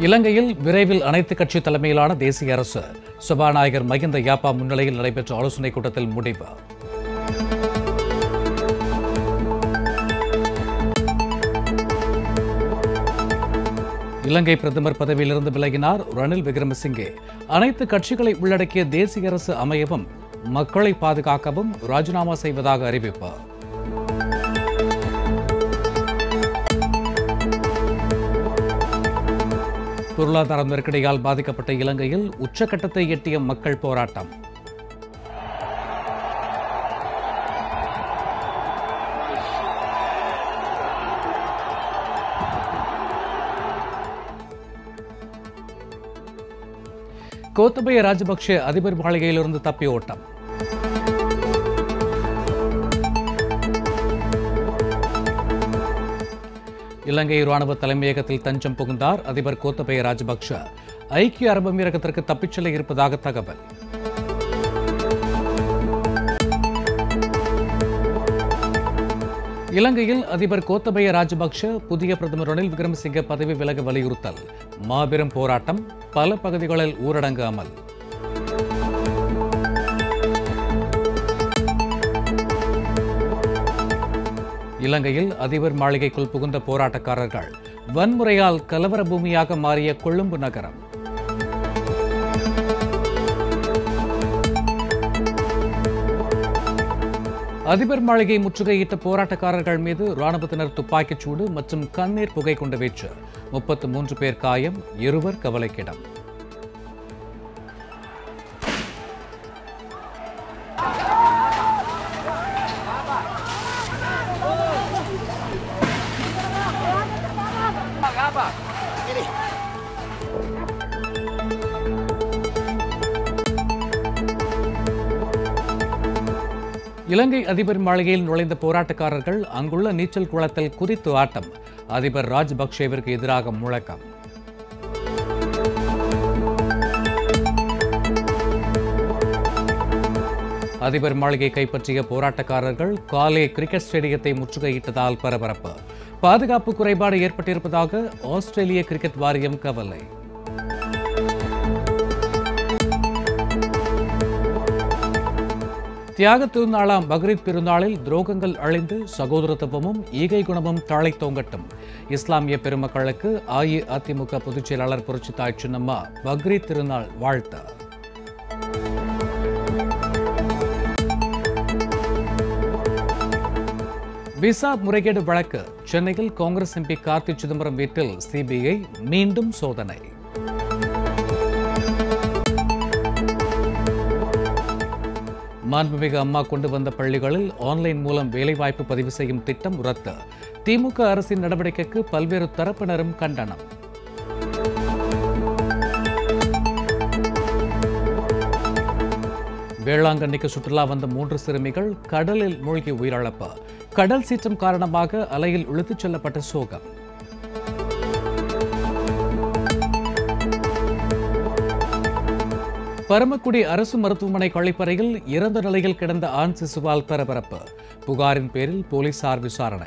இலங்கையில் விரைவில் அனைத்து கட்சி தலைமையிலான தேசிய அரசு சபாநாயகர் மகிந்த யாப்பா முன்னிலையில் நடைபெற்ற ஆலோசனைக் கூட்டத்தில் முடிவு இலங்கை பிரதமர் பதவியிலிருந்து விலகினார் ரணில் விக்ரமசிங்கே அனைத்து கட்சிகளை உள்ளடக்கிய தேசிய அரசு அமையவும் மக்களை பாதுகாக்கவும் ராஜினாமா செய்வதாக அறிவிப்பு பொருளாதார நெருக்கடியால் பாதிக்கப்பட்ட இலங்கையில் உச்சக்கட்டத்தை எட்டிய மக்கள் போராட்டம் கோத்தபய ராஜபக்ஷ அதிபர் மாளிகையிலிருந்து தப்பி ஓட்டம் இலங்கை ராணுவ தலைமையகத்தில் தஞ்சம் புகுந்தார் அதிபர் கோத்தபய ராஜபக்ஷ ஐக்கிய அரபு அமீரகத்திற்கு தப்பிச் செல்ல இருப்பதாக தகவல் இலங்கையில் அதிபர் கோத்தபய ராஜபக்ஷ புதிய பிரதமர் ரணில் விக்ரமசிங்கே பதவி விலக வலியுறுத்தல் மாபெரும் போராட்டம் பல பகுதிகளில் ஊரடங்கு அமல் இலங்கையில் அதிபர் மாளிகைக்குள் புகுந்த போராட்டக்காரர்கள் வன்முறையால் கலவர பூமியாக மாறிய கொழும்பு நகரம் அதிபர் மாளிகை முற்றுகையிட்ட போராட்டக்காரர்கள் மீது ராணுவத்தினர் துப்பாக்கிச் சூடு மற்றும் கண்ணீர் புகை கொண்டு வீச்சு முப்பத்து மூன்று பேர் காயம் இருவர் கவலைக்கிடம் இலங்கை அதிபர் மாளிகையில் நுழைந்த போராட்டக்காரர்கள் அங்குள்ள நீச்சல் குளத்தில் குதித்து ஆட்டம் அதிபர் ராஜபக்சேவிற்கு எதிராக முழக்கம் அதிபர் மாளிகை கைப்பற்றிய போராட்டக்காரர்கள் காலே கிரிக்கெட் ஸ்டேடியத்தை முற்றுகையிட்டதால் பரபரப்பு பாதுகாப்பு குறைபாடு ஏற்பட்டிருப்பதாக ஆஸ்திரேலிய கிரிக்கெட் வாரியம் கவலை தியாக திருநாளாம் பக்ரீத் பெருநாளில் துரோகங்கள் அழிந்து சகோதரத்துவமும் ஈகை குணமும் தழைத்தோங்கட்டும் இஸ்லாமிய பெருமக்களுக்கு அஇஅதிமுக பொதுச் செயலாளர் புரட்சித்தாய் சின்னம்மா பக்ரீத் திருநாள் வாழ்த்து விசா முறைகேடு வழக்கு சென்னையில் காங்கிரஸ் எம்பி கார்த்தி சிதம்பரம் வீட்டில் சிபிஐ மீண்டும் சோதனை மாண்புமிகு அம்மா கொண்டு வந்த பள்ளிகளில் ஆன்லைன் மூலம் வேலைவாய்ப்பு பதிவு செய்யும் திட்டம் ரத்து திமுக அரசின் நடவடிக்கைக்கு பல்வேறு தரப்பினரும் கண்டனம் வேளாங்கண்ணிக்கு சுற்றுலா வந்த மூன்று சிறுமிகள் கடலில் மூழ்கி உயிரிழப்பு கடல் சீற்றம் காரணமாக அலையில் இழுத்துச் செல்லப்பட்ட சோகம் பரமக்குடி அரசு மருத்துவமனை கழிப்பறையில் இறந்த நிலையில் கிடந்த ஆண் சிசுவால் பரபரப்பு புகாரின் பேரில் போலீசார் விசாரணை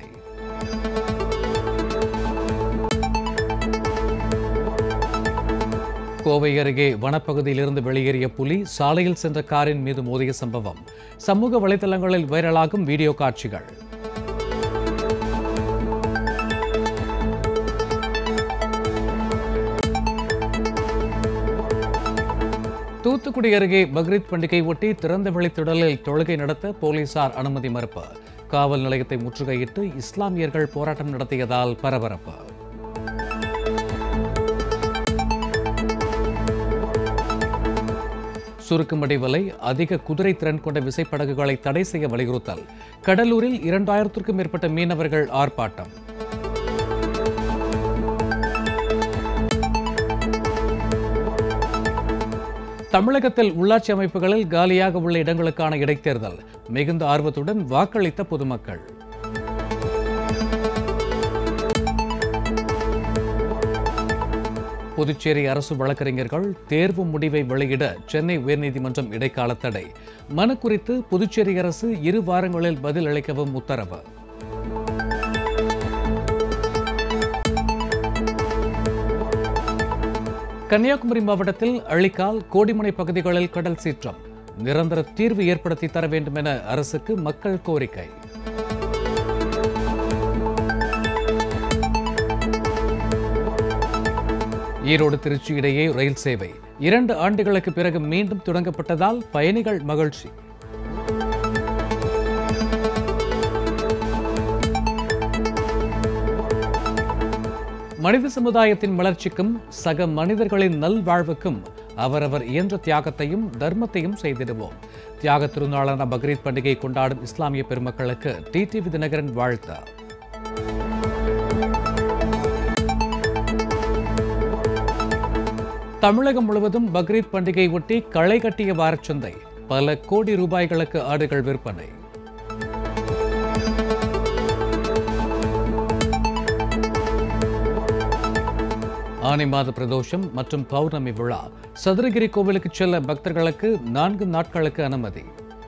கோவை அருகே வனப்பகுதியிலிருந்து வெளியேறிய புலி சாலையில் சென்ற காரின் மீது மோதிய சம்பவம் சமூக வலைதளங்களில் வைரலாகும் வீடியோ காட்சிகள் தூத்துக்குடி அருகே பக்ரீத் பண்டிகை ஒட்டி திறந்தவெளி திடலில் தொழுகை நடத்த போலீசார் அனுமதி மறுப்பு காவல் நிலையத்தை முற்றுகையிட்டு இஸ்லாமியர்கள் போராட்டம் நடத்தியதால் பரபரப்பு சுருக்குமடி வலை அதிக குதிரை திறன் கொண்ட விசைப்படகுகளை தடை செய்ய வலியுறுத்தல் கடலூரில் இரண்டாயிரத்திற்கும் மேற்பட்ட மீனவர்கள் ஆர்ப்பாட்டம் தமிழகத்தில் உள்ளாட்சி அமைப்புகளில் காலியாக உள்ள இடங்களுக்கான இடைத்தேர்தல் மிகுந்த ஆர்வத்துடன் வாக்களித்த பொதுமக்கள் புதுச்சேரி அரசு வழக்கறிஞர்கள் தேர்வு முடிவை வெளியிட சென்னை உயர்நீதிமன்றம் இடைக்கால தடை மனு குறித்து புதுச்சேரி அரசு இரு வாரங்களில் பதில் அளிக்கவும் உத்தரவு கன்னியாகுமரி மாவட்டத்தில் அழிக்கால் கோடிமுனை பகுதிகளில் கடல் சீற்றம் நிரந்தர தீர்வு ஏற்படுத்தி தர வேண்டும் என அரசுக்கு மக்கள் கோரிக்கை ஈரோடு திருச்சி இடையே ரயில் சேவை இரண்டு ஆண்டுகளுக்கு பிறகு மீண்டும் தொடங்கப்பட்டதால் பயணிகள் மகிழ்ச்சி மனித சமுதாயத்தின் வளர்ச்சிக்கும் சக மனிதர்களின் நல்வாழ்வுக்கும் அவரவர் இயன்ற தியாகத்தையும் தர்மத்தையும் செய்திடுவோம் தியாக திருநாளான பக்ரீத் பண்டிகை கொண்டாடும் இஸ்லாமிய பெருமக்களுக்கு டிடிவி தினகரன் வாழ்த்து தமிழகம் முழுவதும் பக்ரீத் பண்டிகை ஒட்டி களை கட்டிய வாரச்சந்தை பல கோடி ரூபாய்களுக்கு ஆடுகள் விற்பனை ஆனி மாத பிரதோஷம் மற்றும் பௌர்ணமி விழா சதுரகிரி கோவிலுக்கு செல்ல பக்தர்களுக்கு நான்கு நாட்களுக்கு அனுமதி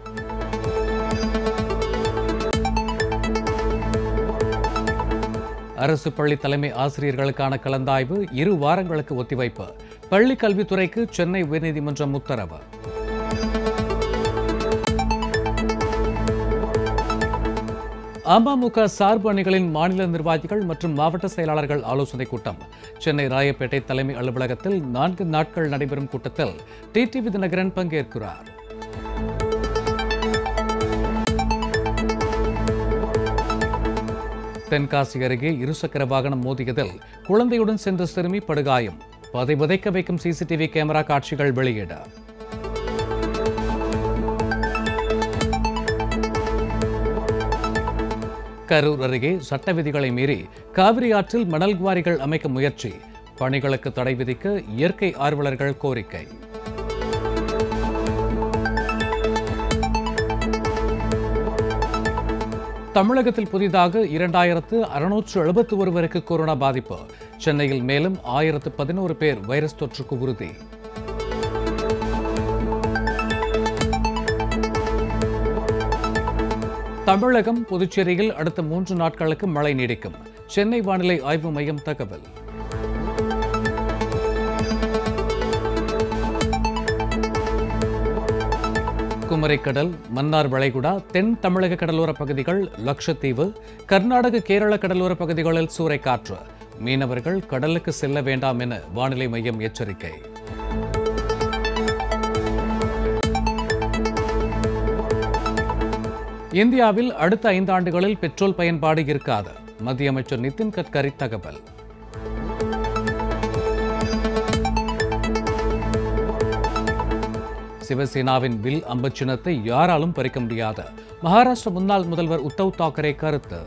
அரசு பள்ளி தலைமை ஆசிரியர்களுக்கான கலந்தாய்வு இரு வாரங்களுக்கு ஒத்திவைப்பு பள்ளி கல்வித்துறைக்கு சென்னை உயர்நீதிமன்றம் உத்தரவு அமமுக சார்பு அணிகளின் மாநில நிர்வாகிகள் மற்றும் மாவட்ட செயலாளர்கள் ஆலோசனைக் கூட்டம் சென்னை ராயப்பேட்டை தலைமை அலுவலகத்தில் நான்கு நாட்கள் நடைபெறும் கூட்டத்தில் டிடிவி தினகரன் பங்கேற்கிறார் தென்காசி அருகே இருசக்கர வாகனம் மோதியதில் குழந்தையுடன் சென்ற சிறுமி படுகாயம் பதை புதைக்க வைக்கும் சிசிடிவி கேமரா காட்சிகள் வெளியீடு கரூர் அருகே சட்ட விதிகளை மீறி காவிரி ஆற்றில் மணல் குவாரிகள் அமைக்க முயற்சி பணிகளுக்கு தடை விதிக்க இயற்கை ஆர்வலர்கள் கோரிக்கை தமிழகத்தில் புதிதாக இரண்டாயிரத்து அறுநூற்று எழுபத்தி ஒருவருக்கு கொரோனா பாதிப்பு சென்னையில் மேலும் ஆயிரத்து பதினோரு பேர் வைரஸ் தொற்றுக்கு உறுதி தமிழகம் புதுச்சேரியில் அடுத்த மூன்று நாட்களுக்கு மழை நீடிக்கும் சென்னை வானிலை ஆய்வு மையம் தகவல் குமரிக்கடல் மன்னார் வளைகுடா தென் தமிழக கடலோர பகுதிகள் லட்சத்தீவு கர்நாடக கேரள கடலோர பகுதிகளில் சூறைக்காற்று மீனவர்கள் கடலுக்கு செல்ல வேண்டாம் என வானிலை மையம் எச்சரிக்கை இந்தியாவில் அடுத்த ஐந்தாண்டுகளில் பெட்ரோல் பயன்பாடு இருக்காது மத்திய அமைச்சர் நிதின் கட்கரி தகவல் சிவசேனாவின் வில் அம்பு சின்னத்தை யாராலும் பறிக்க முடியாது மகாராஷ்டிர முன்னாள் முதல்வர் உத்தவ் தாக்கரே கருத்து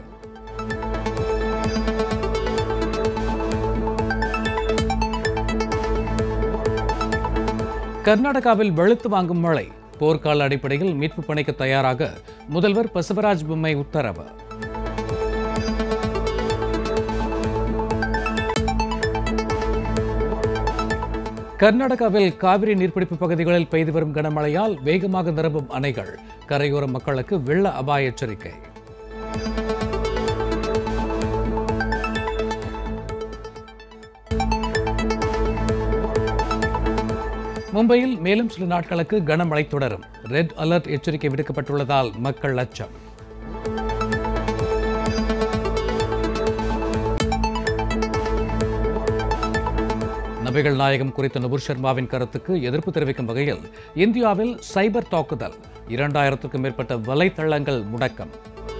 கர்நாடகாவில் வெளுத்து வாங்கும் மழை போர்க்கால அடிப்படையில் மீட்பு பணிக்கு தயாராக முதல்வர் பசவராஜ் பொம்மை உத்தரவு கர்நாடகாவில் காவிரி நீர்பிடிப்பு பகுதிகளில் பெய்து வரும் கனமழையால் வேகமாக நிரம்பும் அணைகள் கரையோர மக்களுக்கு வெள்ள அபாய எச்சரிக்கை மும்பையில் மேலும் சில நாட்களுக்கு கனமழை தொடரும் ரெட் அலர்ட் எச்சரிக்கை விடுக்கப்பட்டுள்ளதால் மக்கள் அச்சம் நபிகள் நாயகம் குறித்த நபுர் சர்மாவின் கருத்துக்கு எதிர்ப்பு தெரிவிக்கும் வகையில் இந்தியாவில் சைபர் தாக்குதல் இரண்டாயிரத்துக்கும் மேற்பட்ட வலைத்தளங்கள் முடக்கம்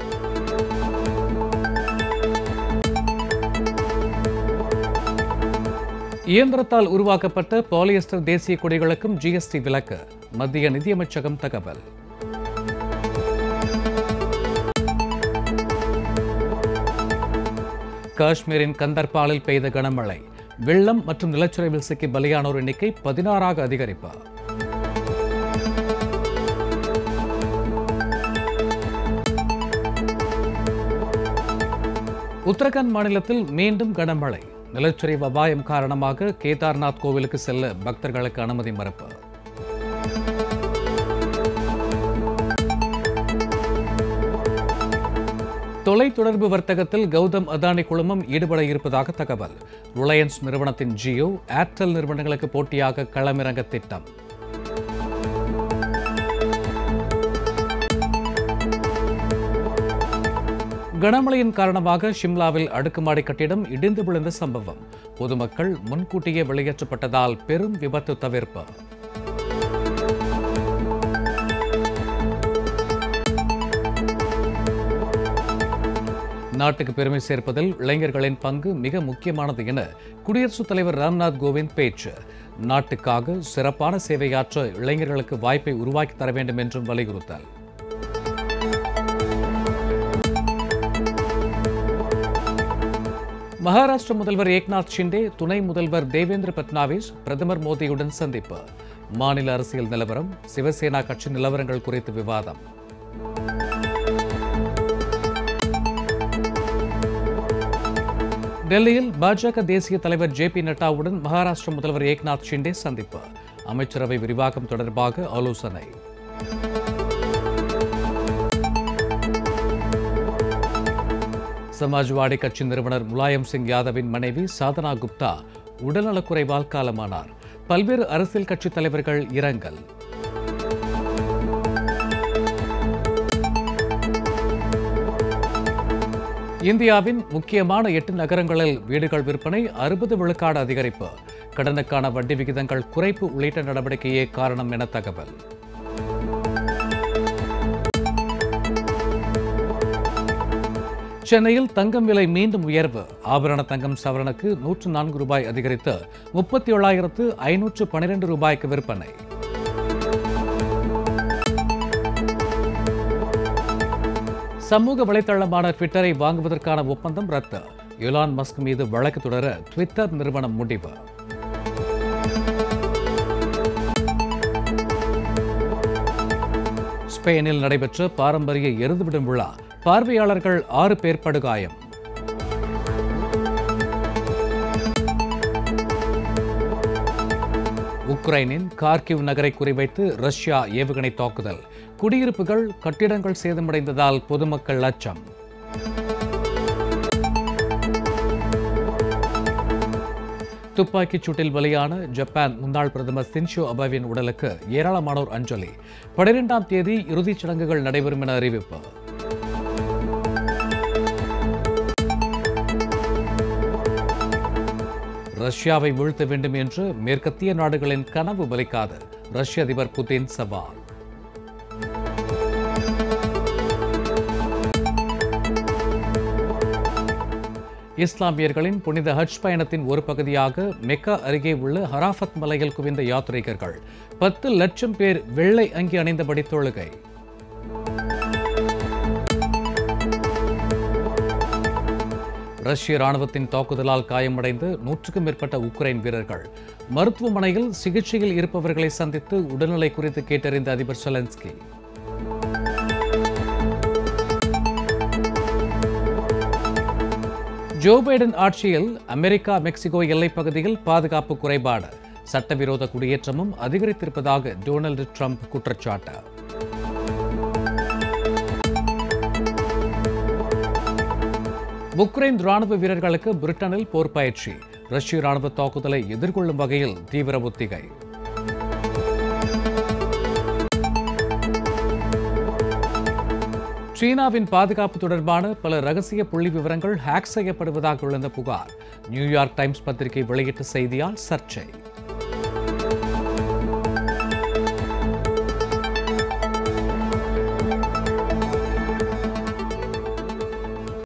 இயந்திரத்தால் உருவாக்கப்பட்ட பாலியஸ்டர் தேசிய கொடிகளுக்கும் ஜிஎஸ்டி விலக்கு மத்திய நிதியமைச்சகம் தகவல் காஷ்மீரின் கந்தர்பாலில் பெய்த கனமழை வெள்ளம் மற்றும் நிலச்சரிவில் சிக்கி பலியானோர் எண்ணிக்கை பதினாறாக அதிகரிப்பு உத்தரகாண்ட் மாநிலத்தில் மீண்டும் கனமழை நிலச்சரிவு அபாயம் காரணமாக கேதார்நாத் கோவிலுக்கு செல்ல பக்தர்களுக்கு அனுமதி மறுப்பு தொலைத்தொடர்பு வர்த்தகத்தில் கௌதம் அதானி குழுமம் ஈடுபட இருப்பதாக தகவல் ரிலையன்ஸ் நிறுவனத்தின் ஜியோ ஏர்டெல் நிறுவனங்களுக்கு போட்டியாக களமிறங்க திட்டம் கனமழையின் காரணமாக ஷிம்லாவில் அடுக்குமாடி கட்டிடம் இடிந்து விழுந்த சம்பவம் பொதுமக்கள் முன்கூட்டியே வெளியேற்றப்பட்டதால் பெரும் விபத்து தவிர்ப்பு நாட்டுக்கு பெருமை சேர்ப்பதில் இளைஞர்களின் பங்கு மிக முக்கியமானது என குடியரசுத் தலைவர் ராம்நாத் கோவிந்த் பேச்சு நாட்டுக்காக சிறப்பான சேவையாற்ற இளைஞர்களுக்கு வாய்ப்பை உருவாக்கி தர வேண்டும் என்றும் வலியுறுத்தல் மகாராஷ்டிர முதல்வர் ஏக்நாத் ஷிண்டே துணை முதல்வர் தேவேந்திர பட்னாவிஸ் பிரதமர் மோடியுடன் சந்திப்பு மாநில அரசியல் நிலவரம் சிவசேனா கட்சி நிலவரங்கள் குறித்து விவாதம் டெல்லியில் பாஜக தேசிய தலைவர் ஜே பி நட்டாவுடன் மகாராஷ்டிர முதல்வர் ஏக்நாத் ஷிண்டே சந்திப்பு அமைச்சரவை விரிவாக்கம் தொடர்பாக ஆலோசனை சமாஜ்வாடி கட்சி நிறுவனர் முலாயம் சிங் யாதவின் மனைவி சாதனா குப்தா உடல்நலக்குறைவால் காலமானார் பல்வேறு அரசியல் கட்சித் தலைவர்கள் இரங்கல் இந்தியாவின் முக்கியமான எட்டு நகரங்களில் வீடுகள் விற்பனை அறுபது விழுக்காடு அதிகரிப்பு கடனுக்கான வட்டி விகிதங்கள் குறைப்பு உள்ளிட்ட நடவடிக்கையே காரணம் என தகவல் சென்னையில் தங்கம் விலை மீண்டும் உயர்வு ஆபரண தங்கம் சவரனுக்கு நூற்று நான்கு ரூபாய் அதிகரித்து முப்பத்தி ஏழாயிரத்து ஐநூற்று பனிரெண்டு ரூபாய்க்கு விற்பனை சமூக வலைதளமான ட்விட்டரை வாங்குவதற்கான ஒப்பந்தம் ரத்து எலான் மஸ்க் மீது வழக்கு தொடர ட்விட்டர் நிறுவனம் முடிவு ஸ்பெயினில் நடைபெற்ற பாரம்பரிய எருதுவிடும் விழா பார்வையாளர்கள் ஆறு பேர் படுகாயம் உக்ரைனின் கார்கிவ் நகரை குறிவைத்து ரஷ்யா ஏவுகணை தாக்குதல் குடியிருப்புகள் கட்டிடங்கள் சேதமடைந்ததால் பொதுமக்கள் அச்சம் துப்பாக்கிச் சூட்டில் பலியான ஜப்பான் முன்னாள் பிரதமர் சின்ஷோ அபாவின் உடலுக்கு ஏராளமானோர் அஞ்சலி பனிரெண்டாம் தேதி இறுதிச் சடங்குகள் நடைபெறும் என அறிவிப்பு ரஷ்யாவை வீழ்த்த வேண்டும் என்று மேற்கத்திய நாடுகளின் கனவு பலிக்காது ரஷ்ய அதிபர் புதின் சவால் இஸ்லாமியர்களின் புனித ஹஜ் பயணத்தின் ஒரு பகுதியாக மெக்கா அருகே உள்ள ஹராஃபத் மலையில் குவிந்த யாத்ரீகர்கள் பத்து லட்சம் பேர் வெள்ளை அங்கி அணிந்தபடி தொழுகை ரஷ்ய ராணுவத்தின் தாக்குதலால் காயமடைந்து நூற்றுக்கும் மேற்பட்ட உக்ரைன் வீரர்கள் மருத்துவமனையில் சிகிச்சையில் இருப்பவர்களை சந்தித்து உடல்நிலை குறித்து கேட்டறிந்த அதிபர் செலன்ஸ்கி ஜோ பைடன் ஆட்சியில் அமெரிக்கா மெக்சிகோ எல்லைப் பகுதியில் பாதுகாப்பு குறைபாடு சட்டவிரோத குடியேற்றமும் அதிகரித்திருப்பதாக டொனால்டு ட்ரம்ப் குற்றச்சாட்டு உக்ரைன் ராணுவ வீரர்களுக்கு பிரிட்டனில் போர் பயிற்சி ரஷ்ய ராணுவ தாக்குதலை எதிர்கொள்ளும் வகையில் தீவிர ஒத்திகை சீனாவின் பாதுகாப்பு தொடர்பான பல ரகசிய புள்ளி விவரங்கள் ஹேக் செய்யப்படுவதாக எழுந்த புகார் நியூயார்க் டைம்ஸ் பத்திரிகை வெளியிட்ட செய்தியால் சர்ச்சை